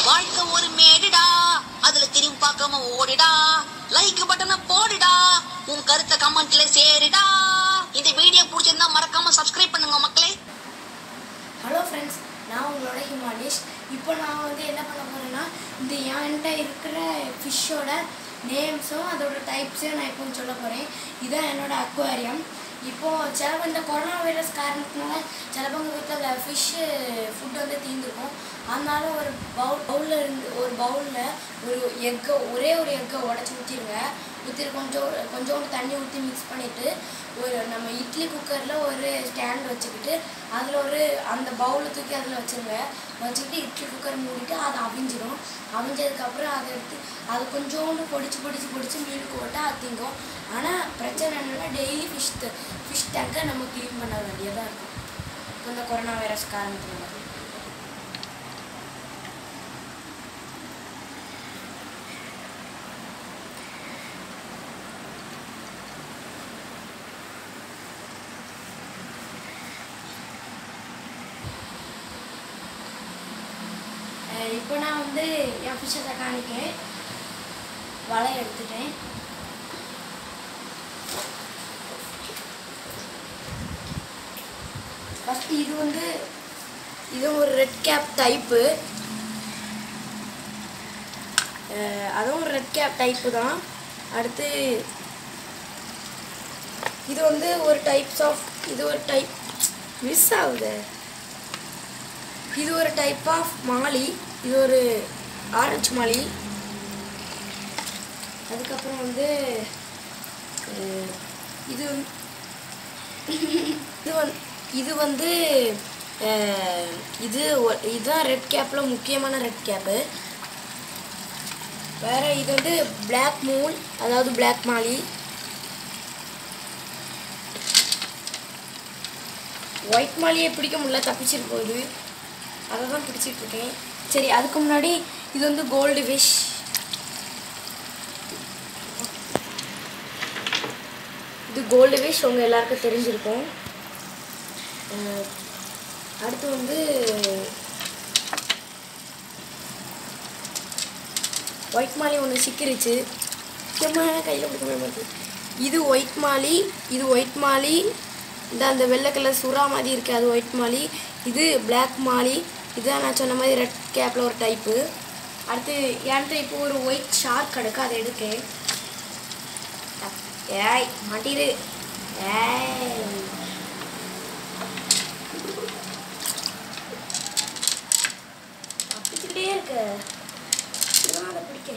வாழ்க்கை ஒரு மேடுடா அதுல திரும்பி பார்க்காம ஓடுடா லைக் பட்டனை போடுடா உன் கருத்தை கமெண்ட்ல சேருடா இந்த வீடியோ பிடிச்சிருந்தா மறக்காம சப்ஸ்கிரைப் பண்ணுங்க மக்களே ஹலோ ஃப்ரெண்ட்ஸ் நான் உங்களோட ஹிமானிஷ் இப்போ நான் வந்து என்ன பண்ண போகிறேன்னா இந்த என்கிட்ட இருக்கிற ஃபிஷ்ஷோட நேம்ஸும் அதோட டைப்ஸையும் நான் இப்போ சொல்ல போகிறேன் இதுதான் என்னோட அக்வாரியம் இப்போது சில இந்த கொரோனா வைரஸ் காரணத்தினால சில பங்கு வீட்டில் ஃபிஷ்ஷு ஃபுட் வந்து தீர்ந்துருக்கும் அதனால ஒரு பவுல் பவுலில் இருந்து ஒரு பவுலில் ஒரு எக்கை ஒரே ஒரு எக்கை உடச்சி ஊற்றிடுங்க ஊற்றி கொஞ்சம் கொஞ்சோண்டு தண்ணி ஊற்றி மிக்ஸ் பண்ணிவிட்டு ஒரு நம்ம இட்லி குக்கரில் ஒரு ஸ்டாண்ட் வச்சுக்கிட்டு அதில் ஒரு அந்த பவுலை தூக்கி அதில் வச்சுருங்க வச்சுக்கிட்டு இட்லி குக்கர் மூடிட்டு அது அவிஞ்சிடும் அவிஞ்சதுக்கப்புறம் அதை எடுத்து அது கொஞ்சோண்டு பொடிச்சு பொடிச்சு பொடிச்சு மீனுக்கு போட்டால் அது திங்கும் ஆனால் பிரச்சனை என்னென்னா டெய்லி ஃபிஷ் ஃபிஷ் டேங்கை நம்ம க்ளீன் பண்ண வேண்டியதாக இருக்கும் இப்போ இந்த கொரோனா வைரஸ் காரணத்தினால அஹ் இப்போ நான் வந்து என் ஃபிஷ்ஷை காணிக்கேன் வலை எடுத்துட்டேன் ஃபஸ்ட்டு இது வந்து இது ஒரு ரெட் கேப் டைப்பு அதுவும் ஒரு ரெட் கேப் டைப்பு தான் அடுத்து இது வந்து ஒரு டைப்ஸ் ஆஃப் இது ஒரு டைப் மிஸ் ஆகுது இது ஒரு டைப் ஆஃப் மாலி இது ஒரு ஆரஞ்சு மாலி அதுக்கப்புறம் வந்து அஹ், இது வந்து இது வந்து இது வந்து அஹ், இது ஒ- இதுதான் ரெட் கேப்பில் முக்கியமான ரெட் கேப்பு வேற இது வந்து பிளாக் மூல் அதாவது பிளாக் மாலி ஒயிட் மாலியை பிடிக்க முடியல தப்பிச்சிட்டு போகுது அதை தான் பிடிச்சிட்டு இருக்கேன் சரி அதுக்கு முன்னாடி இது வந்து கோல்டு ஃபிஷ் இது கோல்டு ஃபிஷ் உங்கள் எல்லாருக்கும் தெரிஞ்சிருக்கும் அஹ், அடுத்து வந்து ஒயிட் மாலி ஒன்று சிக்கிருச்சு சும்மா கையில் பிடிக்க மாட்டேங்குது இது ஒயிட் மாலி இது ஒயிட் மாலி இந்த அந்த வெள்ளை கலர் சுறா மாதிரி இருக்கு அது ஒயிட் மாலி இது Black மாலி இதுதான் நான் சொன்ன மாதிரி ரெட் கேப்பில் ஒரு டைப்பு அடுத்து என்கிட்ட இப்போ ஒரு ஒயிட் ஷார்க் கிடக்கு அதை எடுக்கேன் ஏய் மாட்டிரு ஏய் தப்பிச்சுக்கிட்டே இருக்க இதுதான் அதை பிடிக்க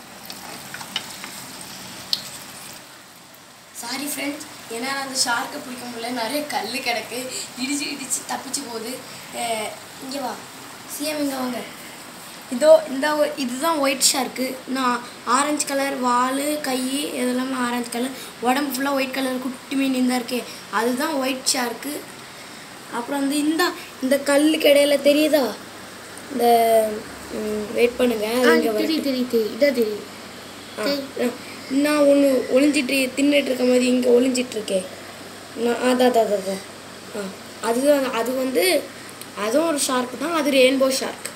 சாரி ஃப்ரெண்ட்ஸ் ஏன்னா அந்த ஷார்க்கை பிடிக்க முடியல நிறைய கல் கிடக்கு இடிச்சு இடிச்சு தப்பிச்சு போகுது இங்கே வா சிஎம் இங்கே வாங்க இதோ இந்த ஒ- இதுதான் ஒயிட் ஷார்க்கு நான் ஆரஞ்சு கலர் வால் கை இதெல்லாமே ஆரஞ்சு கலர் உடம்பு ஃபுல்லாக ஒயிட் கலர் குட்டி மீன் இருந்தா இருக்கே அதுதான் ஒயிட் ஷார்க்கு அப்புறம் வந்து இந்த இந்த கல்லுக்கு இடையில தெரியுதா இந்த வெயிட் பண்ணுங்க அது இங்க வரட்டும். தெரியும் தெரியும் இதான் தெரியும் ஆ, நான் ஒன்று ஒளிஞ்சிட்டு தின்னுட்டு இருக்க மாதிரி இங்கே ஒளிஞ்சிட்டு இருக்கேன் நான் அதான் அதான் அதான், அதான் ஆ அதுதான் அது வந்து அதுவும் ஒரு ஷார்க் தான் அது ரெயின்போ ஷார்க்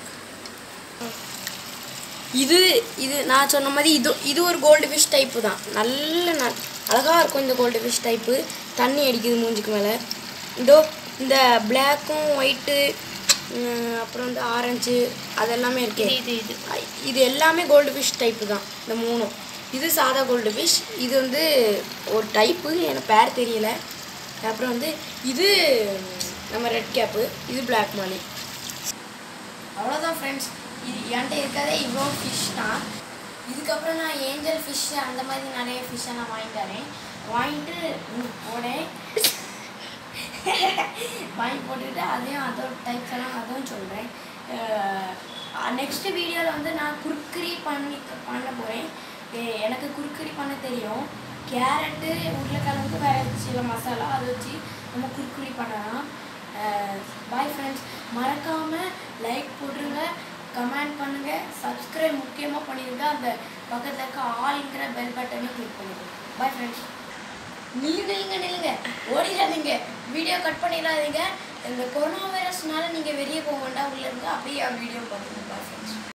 இது இது நான் சொன்ன மாதிரி இது இது ஒரு கோல்டு ஃபிஷ் டைப்பு தான் நல்ல ந அழகாக இருக்கும் இந்த கோல்டு ஃபிஷ் டைப்பு தண்ணி அடிக்குது மூஞ்சுக்கு மேலே இதோ இந்த பிளாக்கும் ஒயிட்டு அப்புறம் வந்து ஆரஞ்சு அதெல்லாமே இருக்கே இது இது ஐ- இது எல்லாமே கோல்டு ஃபிஷ் டைப்பு தான் இந்த மூணும் இது சாதா கோல்டு ஃபிஷ் இது வந்து ஒரு டைப்பு எனக்கு பேர் தெரியல அப்புறம் வந்து இது நம்ம ரெட் கேப்பு இது பிளாக் மாலி அவ்வளோதான் ஃப்ரெண்ட்ஸ் இது என்கிட்ட இருக்கிறதே இவ்வளோ ஃபிஷ் தான் இதுக்கப்புறம் நான் ஏஞ்சல் ஃபிஷ் அந்த மாதிரி நிறைய ஃபிஷ்ஷை நான் வாங்கிட்டு வரேன் வாங்கிட்டு ம், போனேன் வாங்கி போட்டுக்கிட்டு அதையும் அதோட டைப்ஸ் எல்லாம் அதுவும் சொல்கிறேன் நெக்ஸ்ட் வீடியோவில் வந்து நான் குர்க்கரி பண்ணி பண்ண போகிறேன் எனக்கு குர்க்கரி பண்ண தெரியும் கேரட்டு உருளைக்கிழங்கு வேறு சில மசாலா அதை வச்சு நம்ம குர்க்கரி பண்ணலாம் பாய் ஃப்ரெண்ட்ஸ் மறக்காமல் லைக் போட்டுருங்க கமெண்ட் பண்ணுங்கள் சப்ஸ்கிரைப் முக்கியமாக பண்ணிடுங்க அந்த பக்கத்தில் இருக்க ஆல்ங்கிற பெல் பட்டனை கிளிக் பண்ணுங்க பாய் ஃப்ரெண்ட்ஸ் நில்லுங்க நில்லுங்க நில்லுங்க ஓடிடாதீங்க வீடியோ கட் பண்ணிடாதீங்க இந்த கொரோனா வைரஸ்னால நீங்கள் வெளியே போக வேண்டாம் உள்ள இருந்து அப்படியே வீடியோ பார்த்துங்க பாய்